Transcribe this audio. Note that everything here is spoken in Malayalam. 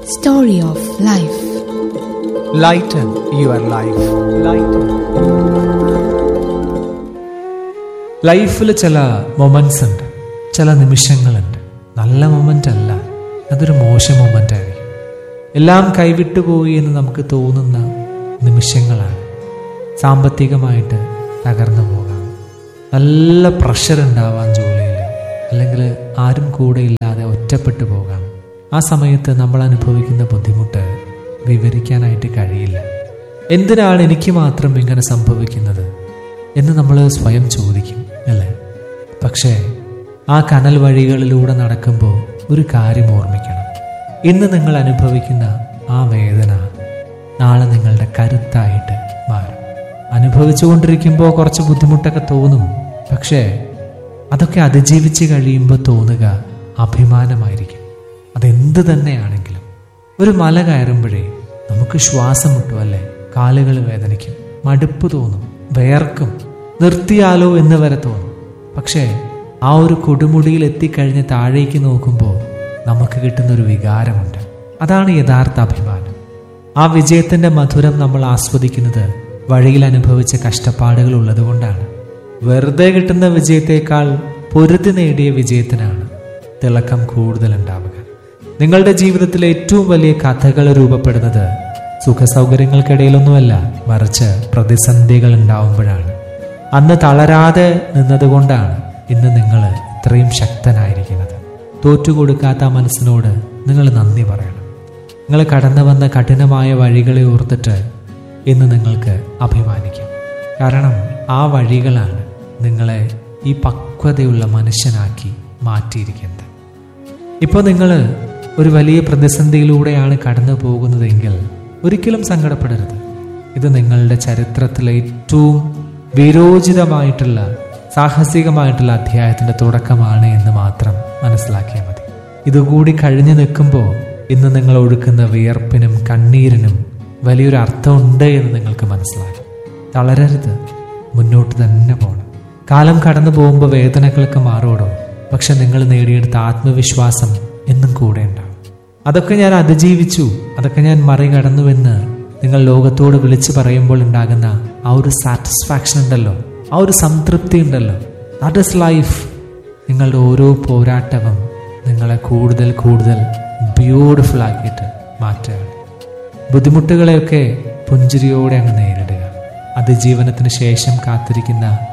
Story of Life. Lighten your life. Lighten. ലൈഫിൽ ചില മൊമെന്റ്സ് ഉണ്ട് ചില നിമിഷങ്ങളുണ്ട് നല്ല മൊമെന്റ് അല്ല അതൊരു മോശം മൊമെന്റ് ആയിരിക്കും എല്ലാം കൈവിട്ടു പോയി എന്ന് നമുക്ക് തോന്നുന്ന നിമിഷങ്ങളാണ് സാമ്പത്തികമായിട്ട് തകർന്നു പോകാം നല്ല പ്രഷർ ഉണ്ടാവാം ജോലിയിൽ അല്ലെങ്കിൽ ആരും കൂടെ ഇല്ലാതെ ഒറ്റപ്പെട്ടു പോകാം ആ സമയത്ത് നമ്മൾ അനുഭവിക്കുന്ന ബുദ്ധിമുട്ട് വിവരിക്കാനായിട്ട് കഴിയില്ല എന്തിനാണ് എനിക്ക് മാത്രം ഇങ്ങനെ സംഭവിക്കുന്നത് എന്ന് നമ്മൾ സ്വയം ചോദിക്കും അല്ലേ പക്ഷേ ആ കനൽ വഴികളിലൂടെ നടക്കുമ്പോൾ ഒരു കാര്യം ഓർമ്മിക്കണം ഇന്ന് നിങ്ങൾ അനുഭവിക്കുന്ന ആ വേദന നാളെ നിങ്ങളുടെ കരുത്തായിട്ട് മാറും അനുഭവിച്ചുകൊണ്ടിരിക്കുമ്പോൾ കുറച്ച് ബുദ്ധിമുട്ടൊക്കെ തോന്നും പക്ഷേ അതൊക്കെ അതിജീവിച്ച് കഴിയുമ്പോൾ തോന്നുക അഭിമാനമായിരിക്കും അതെന്ത് തന്നെയാണെങ്കിലും ഒരു മല കയറുമ്പോഴേ നമുക്ക് ശ്വാസം മുട്ടും അല്ലേ കാലുകൾ വേദനിക്കും മടുപ്പ് തോന്നും വേർക്കും നിർത്തിയാലോ എന്ന് വരെ തോന്നും പക്ഷേ ആ ഒരു കൊടുമുടിയിൽ എത്തിക്കഴിഞ്ഞ് താഴേക്ക് നോക്കുമ്പോൾ നമുക്ക് കിട്ടുന്ന ഒരു വികാരമുണ്ട് അതാണ് യഥാർത്ഥ അഭിമാനം ആ വിജയത്തിന്റെ മധുരം നമ്മൾ ആസ്വദിക്കുന്നത് വഴിയിൽ അനുഭവിച്ച കഷ്ടപ്പാടുകൾ ഉള്ളതുകൊണ്ടാണ് വെറുതെ കിട്ടുന്ന വിജയത്തേക്കാൾ പൊരുതി നേടിയ വിജയത്തിനാണ് തിളക്കം കൂടുതൽ ഉണ്ടാവുക നിങ്ങളുടെ ജീവിതത്തിലെ ഏറ്റവും വലിയ കഥകൾ രൂപപ്പെടുന്നത് സുഖസൗകര്യങ്ങൾക്കിടയിലൊന്നുമല്ല മറിച്ച് പ്രതിസന്ധികൾ ഉണ്ടാവുമ്പോഴാണ് അന്ന് തളരാതെ നിന്നതുകൊണ്ടാണ് ഇന്ന് നിങ്ങൾ ഇത്രയും ശക്തനായിരിക്കുന്നത് തോറ്റുകൊടുക്കാത്ത മനസ്സിനോട് നിങ്ങൾ നന്ദി പറയണം നിങ്ങൾ കടന്നു വന്ന കഠിനമായ വഴികളെ ഓർത്തിട്ട് ഇന്ന് നിങ്ങൾക്ക് അഭിമാനിക്കാം കാരണം ആ വഴികളാണ് നിങ്ങളെ ഈ പക്വതയുള്ള മനുഷ്യനാക്കി മാറ്റിയിരിക്കുന്നത് ഇപ്പോൾ നിങ്ങൾ ഒരു വലിയ പ്രതിസന്ധിയിലൂടെയാണ് കടന്നു പോകുന്നതെങ്കിൽ ഒരിക്കലും സങ്കടപ്പെടരുത് ഇത് നിങ്ങളുടെ ചരിത്രത്തിലെ ഏറ്റവും വിരോചിതമായിട്ടുള്ള സാഹസികമായിട്ടുള്ള അധ്യായത്തിന്റെ തുടക്കമാണ് എന്ന് മാത്രം മനസ്സിലാക്കിയാൽ മതി ഇതുകൂടി കഴിഞ്ഞു നിൽക്കുമ്പോൾ ഇന്ന് നിങ്ങൾ ഒഴുക്കുന്ന വിയർപ്പിനും കണ്ണീരിനും വലിയൊരു അർത്ഥമുണ്ട് എന്ന് നിങ്ങൾക്ക് മനസ്സിലാകും തളരരുത് മുന്നോട്ട് തന്നെ പോകണം കാലം കടന്നു പോകുമ്പോൾ വേദനകളൊക്കെ മാറോടോ പക്ഷെ നിങ്ങൾ നേടിയെടുത്ത ആത്മവിശ്വാസം എന്നും കൂടെ ഉണ്ടാവും അതൊക്കെ ഞാൻ അതിജീവിച്ചു അതൊക്കെ ഞാൻ മറികടന്നുവെന്ന് നിങ്ങൾ ലോകത്തോട് വിളിച്ചു പറയുമ്പോൾ ഉണ്ടാകുന്ന ആ ഒരു സാറ്റിസ്ഫാക്ഷൻ ഉണ്ടല്ലോ ആ ഒരു സംതൃപ്തി ഉണ്ടല്ലോ ദാറ്റ് ഇസ് ലൈഫ് നിങ്ങളുടെ ഓരോ പോരാട്ടവും നിങ്ങളെ കൂടുതൽ കൂടുതൽ ബ്യൂട്ടിഫുൾ ആക്കിയിട്ട് മാറ്റുകയാണ് ബുദ്ധിമുട്ടുകളെയൊക്കെ പുഞ്ചിരിയോടെ അങ്ങ് നേരിടുക അതിജീവനത്തിന് ശേഷം കാത്തിരിക്കുന്ന